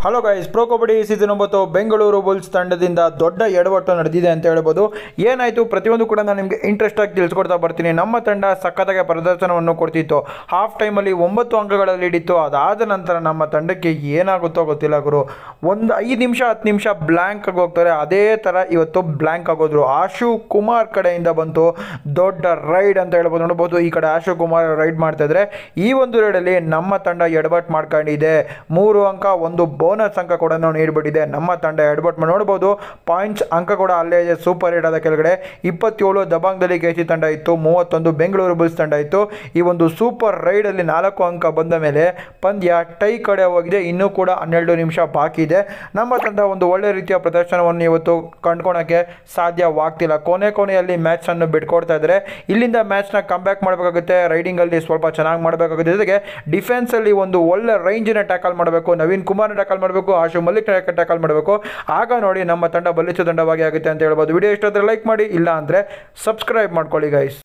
hello guys pro kabaddi season ಒಂಬತ್ತು Bengaluru Bulls ತಂಡದಿಂದ ದೊಡ್ಡ ಎಡವಟ್ಟು ನಡೆದಿದೆ ಅಂತ ಹೇಳ್ಬೋದು ಏನಾಯಿತು ಪ್ರತಿಯೊಂದು ಕೂಡ ನಾನು ನಿಮಗೆ ಇಂಟ್ರೆಸ್ಟ್ ಆಗಿ ತಿಳಿಸ್ಕೊಡ್ತಾ ಬರ್ತೀನಿ ನಮ್ಮ ತಂಡ ಸಖತ್ತಾಗಿ ಪ್ರದರ್ಶನವನ್ನು ಕೊಡ್ತಿತ್ತು ಹಾಫ್ ಟೈಮಲ್ಲಿ ಒಂಬತ್ತು ಅಂಕಗಳ lead ಇತ್ತು ಅದಾದ ನಂತರ ನಮ್ಮ ತಂಡಕ್ಕೆ ಏನಾಗುತ್ತೋ ಗೊತ್ತಿಲ್ಲ ಗುರು ಒಂದು ಐದು ನಿಮಿಷ ಹತ್ತು ನಿಮಿಷ ಬ್ಲ್ಯಾಂಕ್ ಆಗಿ ಹೋಗ್ತಾರೆ ಅದೇ ಥರ ಇವತ್ತು ಬ್ಲ್ಯಾಂಕ್ ಆಗೋದ್ರು ಆಶು ಕುಮಾರ್ ಕಡೆಯಿಂದ ಬಂತು ದೊಡ್ಡ ರೈಡ್ ಅಂತ ಹೇಳ್ಬೋದು ನೋಡ್ಬೋದು ಈ ಕಡೆ ಆಶು ಕುಮಾರ್ ರೈಡ್ ಮಾಡ್ತಾ ಇದ್ರೆ ಈ ಒಂದು ರೈಡಲ್ಲಿ ನಮ್ಮ ತಂಡ ಎಡವಟ್ ಮಾಡ್ಕೊಂಡಿದೆ ಮೂರು ಅಂಕ ಒಂದು ಬೋನಸ್ ಅಂಕ ಕೂಡ ನೀಡ್ಬಿಟ್ಟಿದೆ ನಮ್ಮ ತಂಡ ಎಡವಟ್ ಮಾಡಿ ನೋಡ್ಬೋದು ಪಾಯಿಂಟ್ಸ್ ಅಂಕ ಕೂಡ ಅಲ್ಲೇ ಇದೆ ಸೂಪರ್ ಹಿಟ್ ಆದ ಕೆಳಗಡೆ ಇಪ್ಪತ್ತೇಳು ದಬಾಂಗ್ದಲ್ಲಿ ಕೆಸಿ ತಂಡ ಇತ್ತು ಮೂವತ್ತೊಂದು ಬೆಂಗಳೂರು ಬುಲ್ಸ್ ತಂಡ ಇತ್ತು ಈ ಒಂದು ಸೂಪರ್ ರೈಡಲ್ಲಿ ನಾಲ್ಕು ಅಂಕ ಬಂದ ಮೇಲೆ ಪಂದ್ಯ ಟೈ ಕಡೆ ಹೋಗಿದೆ ಇನ್ನೂ ಕೂಡ ಹನ್ನೆರಡು ನಿಮಿಷ ಬಾಕಿ ಇದೆ ನಮ್ಮ ತಂಡ ಒಂದು ಒಳ್ಳೆ ರೀತಿಯ ಪ್ರದರ್ಶನವನ್ನು ಇವತ್ತು ಕಂಡ್ಕೊಳಕ್ಕೆ ಸಾಧ್ಯವಾಗ್ತಿಲ್ಲ ಕೊನೆ ಕೊನೆಯಲ್ಲಿ ಮ್ಯಾಚನ್ನು ಬಿಟ್ಕೊಡ್ತಾ ಇದ್ದಾರೆ ಇಲ್ಲಿಂದ ಮ್ಯಾಚ್ನ ಕಮ್ಬ್ಯಾಕ್ ಮಾಡಬೇಕಾಗುತ್ತೆ ರೈಡಿಂಗಲ್ಲಿ ಸ್ವಲ್ಪ ಚೆನ್ನಾಗಿ ಮಾಡಬೇಕಾಗುತ್ತೆ ಜೊತೆಗೆ ಡಿಫೆನ್ಸಲ್ಲಿ ಒಂದು ಒಳ್ಳೆ ರೇಂಜಿನ ಟ್ಯಾಕಲ್ ಮಾಡಬೇಕು ನವೀನ್ ಕುಮಾರ್ನ ಟ್ಯಾಕಲ್ ಮಾಡಬೇಕು ಆಶು ಮಲ್ಲಿಕ್ ಟ್ಯಾಕಲ್ ಮಾಡಬೇಕು ಆಗ ನೋಡಿ ನಮ್ಮ ತಂಡ ಬಲಿಷ್ಠ ತಂಡವಾಗಿ ಆಗುತ್ತೆ ಅಂತ ಹೇಳ್ಬೋದು ವಿಡಿಯೋ ಇಷ್ಟ ಲೈಕ್ ಮಾಡಿ ಇಲ್ಲ ಅಂದರೆ ಸಬ್ಸ್ಕ್ರೈಬ್ ಮಾಡ್ಕೊಳ್ಳಿ ಗೈಸ್